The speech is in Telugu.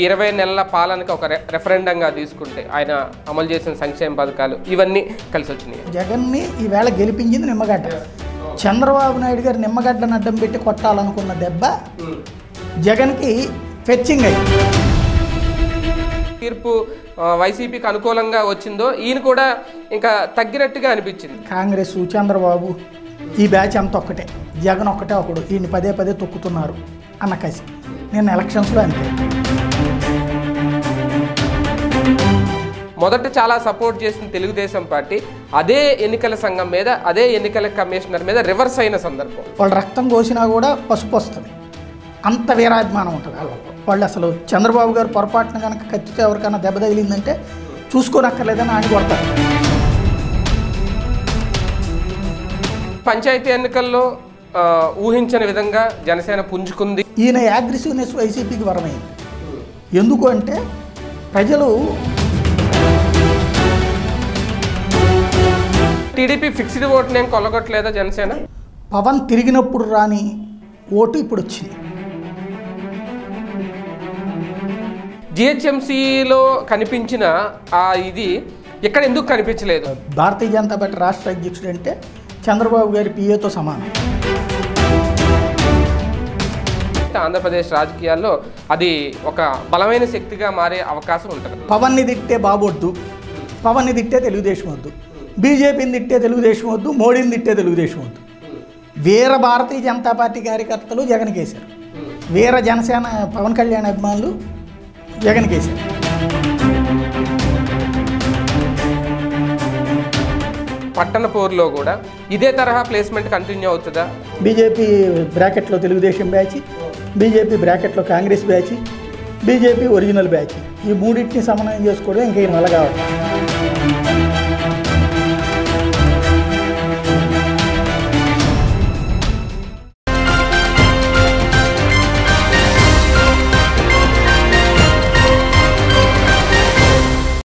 ఇరవై నెలల పాలనకి ఒక రె- రెఫరెండంగా తీసుకుంటే ఆయన అమలు చేసిన సంక్షేమ పథకాలు ఇవన్నీ కలిసి వచ్చినాయి జగన్ని ఈవేళ గెలిపించింది నిమ్మగడ్డ చంద్రబాబు నాయుడు గారు నిమ్మగడ్డను అడ్డం పెట్టి కొట్టాలనుకున్న దెబ్బ జగన్కి ఫెచ్చింగ్ అయ్యింది తీర్పు ఆ, వైసీపీకి అనుకూలంగా వచ్చిందో ఈయన కూడా ఇంకా తగ్గినట్టుగా అనిపించింది కాంగ్రెస్ చంద్రబాబు ఈ బ్యాచ్ అంత ఒక్కటే జగన్ ఒక్కటే ఒకడు ఈయన పదే పదే తొక్కుతున్నారు అన్న కసి నేను ఎలక్షన్స్లో అంతే మొదట చాలా సపోర్ట్ చేసిన తెలుగుదేశం పార్టీ అదే ఎన్నికల సంఘం మీద అదే ఎన్నికల కమిషనర్ మీద రివర్స్ అయిన సందర్భం వాళ్ళు రక్తం కోసినా కూడా పసుపు వస్తుంది అంత వీరాభిమానం ఉంటుంది వాళ్ళకు వాళ్ళు అసలు చంద్రబాబు గారు పొరపాటున కనుక కత్తితో ఎవరికైనా దెబ్బ తగిలిందంటే చూసుకోనక్కర్లేదని ఆయన కొడతారు పంచాయతీ ఎన్నికల్లో ఆ, ఊహించని విధంగా జనసేన పుంజుకుంది ఈయన యాగ్రెసివ్నెస్ వైసీపీకి వరమైంది ఎందుకు అంటే ప్రజలు టీడీపీ ఫిక్స్డ్ ఓట్ని ఏం కొల్లగొట్టలేదా జనసేన పవన్ తిరిగినప్పుడు రాని ఓటు ఇప్పుడు వచ్చింది జిహెచ్ఎంసీలో కనిపించిన ఆ ఇది ఇక్కడ ఎందుకు కనిపించలేదు భారతీయ జనతా పార్టీ రాష్ట్ర అధ్యక్షుడు అంటే చంద్రబాబు గారి పిఏతో సమానం ఆంధ్రప్రదేశ్ రాజకీయాల్లో అది ఒక బలమైన శక్తిగా మారే అవకాశం ఉంటుంది పవన్ని తిట్టే బాబొద్దు పవన్ని తిట్టే తెలుగుదేశం వద్దు బీజేపీని తిట్టే తెలుగుదేశం వద్దు మోడీని తిట్టే తెలుగుదేశం వద్దు వీర భారతీయ జనతా పార్టీ కార్యకర్తలు జగన్ కేశారు వీర జనసేన పవన్ కళ్యాణ్ అభిమానులు జగన్ కేశారు పట్టణ పోరులో కూడా ఇదే తరహా ప్లేస్మెంట్ కంటిన్యూ అవుతుందా బీజేపీ బ్రాకెట్లో తెలుగుదేశం బ్యాచ్ బీజేపీ బ్రాకెట్లో Congress batch BJP original batch ఈ మూడింటిని సమన్వయం చేసుకోవడం ఇంకా ఈయన వల్ల కావాలి